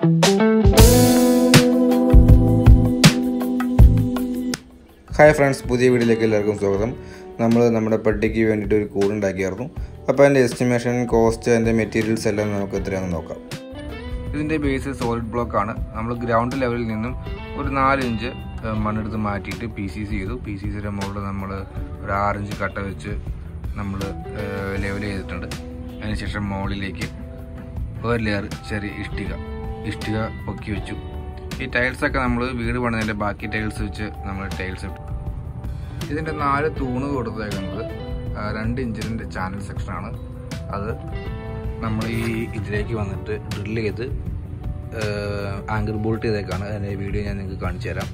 hi friends പുതിയ വീഡിയോയിലേക്ക് എല്ലാവർക്കും സ്വാഗതം നമ്മൾ നമ്മുടെ പട്ടിക്ക് വേണ്ടിയിട്ട് ഒരു കൂടുണ്ടാക്കിയായിരുന്നു അപ്പോൾ അതിൻ്റെ എസ്റ്റിമേഷൻ കോസ്റ്റ് അതിൻ്റെ മെറ്റീരിയൽസ് എല്ലാം നമുക്ക് എത്രയാണെന്ന് നോക്കാം ഇതിൻ്റെ ബേസ് സോളിഡ് ബ്ലോക്ക് ആണ് നമ്മൾ ഗ്രൗണ്ട് ലെവലിൽ നിന്നും ഒരു നാല് ഇഞ്ച് ഏഹ്, മണ്ണെടുത്ത് മാറ്റിയിട്ട് പി സി സി ചെയ്തു പി സി സിയുടെ മുകളിൽ നമ്മൾ ഒരു ആറിഞ്ച് കട്ട വെച്ച് നമ്മൾ ലെവൽ ചെയ്തിട്ടുണ്ട് അതിനുശേഷം മുകളിലേക്ക് ഒരു ലെയർ ചെറിയ ഇഷ്ടിക ഇഷ്ടിക പൊക്കി വെച്ചു ഈ ടൈൽസൊക്കെ നമ്മൾ വീട് പണിതിൻ്റെ ബാക്കി ടൈൽസ് വെച്ച് നമ്മൾ ടൈൽസ് ഇട്ടു ഇതിൻ്റെ നാല് തൂണ് കൊടുത്തേക്കുന്നത് ആ, രണ്ട് ഇഞ്ചിൻ്റെ ചാനൽ സെക്ഷനാണ് അത് നമ്മൾ ഈ ഇതിലേക്ക് വന്നിട്ട് ഡ്രിൽ ചെയ്ത് ആങ്കർ ബോൾട്ട് ചെയ്തേക്കാണ് അതിൻ്റെ വീഡിയോ ഞാൻ നിങ്ങൾക്ക് കാണിച്ചു തരാം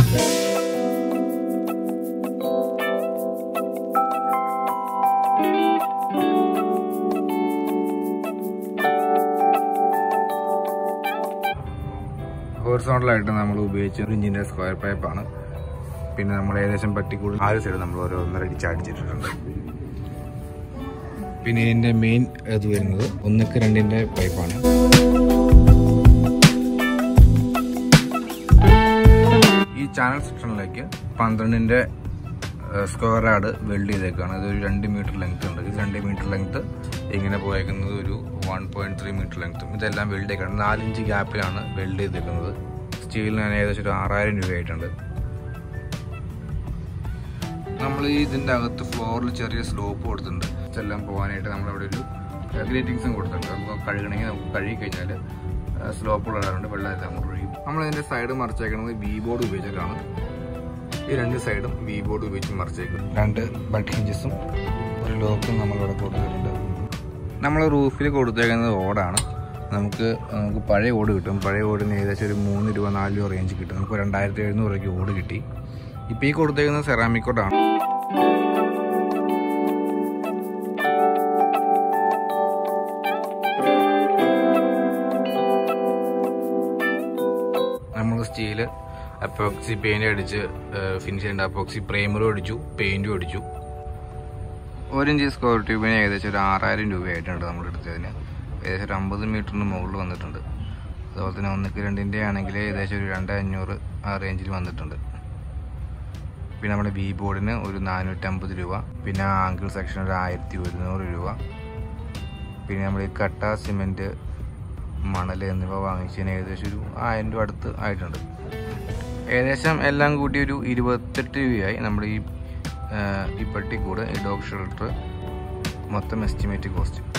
ഹോറിസോണ്ടലായിട്ട് നമ്മൾ ഉപയോഗിച്ച ഒരു ഇഞ്ചിൻ്റെ സ്ക്വയർ പൈപ്പാണ് പിന്നെ നമ്മൾ ഏകദേശം പട്ടിക്കൂട് നാല് സൈഡ് നമ്മൾ ഓരോ ഒന്നര അടിച്ച് അടിച്ചിട്ടുണ്ട് പിന്നെ ഇതിൻ്റെ മെയിൻ ഇത് വരുന്നത് ഒന്നിക്ക് രണ്ടിൻ്റെ പൈപ്പാണ് ഈ ചാനൽ സെക്ഷനിലേക്ക് പന്ത്രണ്ടിൻ്റെ സ്ക്വയർ ആഡ് വെൽഡ് ചെയ്തേക്കാണ് ഇതൊരു രണ്ട് മീറ്റർ ലെങ്ത് ഉണ്ട് ഇത് രണ്ട് മീറ്റർ ലെങ്ത് ഇങ്ങനെ പോയേക്കുന്നത് ഒരു വൺ പോയിന്റ് ത്രീ മീറ്റർ ലെങ്ത്തും ഇതെല്ലാം വെൽഡ് ചെയ്തേക്കാണ് നാലിഞ്ച് ഗ്യാപ്പിലാണ് വെൽഡ് ചെയ്തേക്കുന്നത് സ്റ്റീലിന് തന്നെ ഏകദേശം ഒരു ആറായിരം രൂപയായിട്ടുണ്ട് നമ്മൾ ഈ ഇതിൻ്റെ അകത്ത് ഫ്ലോറിൽ ചെറിയ സ്ലോപ്പ് കൊടുത്തിട്ടുണ്ട് ഇതെല്ലാം പോകാനായിട്ട് നമ്മളവിടെ ഒരു ഗ്രേറ്റിങ്സും കൊടുത്തിട്ടുണ്ട് അപ്പോൾ കഴുകണമെങ്കിൽ നമുക്ക് കഴുകി കഴിഞ്ഞാൽ സ്ലോപ്പ് ഉള്ളതുകൊണ്ട് വെള്ളം എല്ലാം കൂടെ ഒഴിയും നമ്മൾ ഇതിൻ്റെ സൈഡ് മറിച്ചേക്കുന്നത് വി ബോർഡ് ഉപയോഗിച്ചിട്ടാണ് ഈ രണ്ട് സൈഡും വി ബോർഡ് ഉപയോഗിച്ച് മറിച്ചേക്കും രണ്ട് ബട്ട് ഹിഞ്ചസും ഒരു ലോക്കും നമ്മളിവിടെ കൊടുത്തിട്ടുണ്ട് നമ്മൾ റൂഫിൽ കൊടുത്തേക്കുന്നത് ഓടാണ് നമുക്ക് നമുക്ക് പഴയ ഓട് കിട്ടും പഴയ ഓടിന് ഏകദേശം ഒരു മൂന്ന് രൂപ നാല് രൂപ റേഞ്ച് കിട്ടും നമുക്ക് രണ്ടായിരത്തി എഴുന്നൂറ് രൂപയ്ക്ക് ഓട് കിട്ടി ഇപ്പോൾ ഈ കൊടുത്തേക്കുന്നത് സെറാമിക് ഓടാണ് നമ്മൾ സ്റ്റീല് അപ്പോക്സി പെയിന്റ് അടിച്ച് ഫിനിഷ് ചെയ്യേണ്ട അപ്പോക്സി പ്രൈമറും അടിച്ചു പെയിന്റും അടിച്ചു ഒരു ഇഞ്ച് സ്ക്വയർ ട്യൂബിന് ഏകദേശം ഒരു ആറായിരം രൂപയായിട്ടുണ്ട് നമ്മൾ എടുത്തതിന് ഏകദേശം ഒരു അമ്പത് മീറ്ററിന് മുകളിൽ വന്നിട്ടുണ്ട് അതുപോലെ തന്നെ ഒന്നിക്ക് രണ്ടിൻ്റെ ആണെങ്കിൽ ഏകദേശം ഒരു രണ്ട് അഞ്ഞൂറ് ആ റേഞ്ചിൽ വന്നിട്ടുണ്ട് പിന്നെ നമ്മുടെ ബി ബോർഡിന് ഒരു നാനൂറ്റമ്പത് രൂപ പിന്നെ ആംഗിൾ സെക്ഷൻ ഒരു ആയിരത്തി ഒരുന്നൂറ് രൂപ പിന്നെ നമ്മൾ ഈ കട്ട സിമെൻറ്റ് മണൽ എന്നിവ വാങ്ങിച്ചതിന് ഏകദേശം ഒരു ആയിരം രൂപ അടുത്ത് ആയിട്ടുണ്ട് ഏകദേശം എല്ലാം കൂടി ഒരു ഇരുപത്തെട്ട് രൂപയായി നമ്മുടെ ഈ ആ, ഈ പട്ടിക്കൂട് ഈ ഡോഗ് ഷെൽട്ടർ മൊത്തം എസ്റ്റിമേറ്റ് കോസ്റ്റ്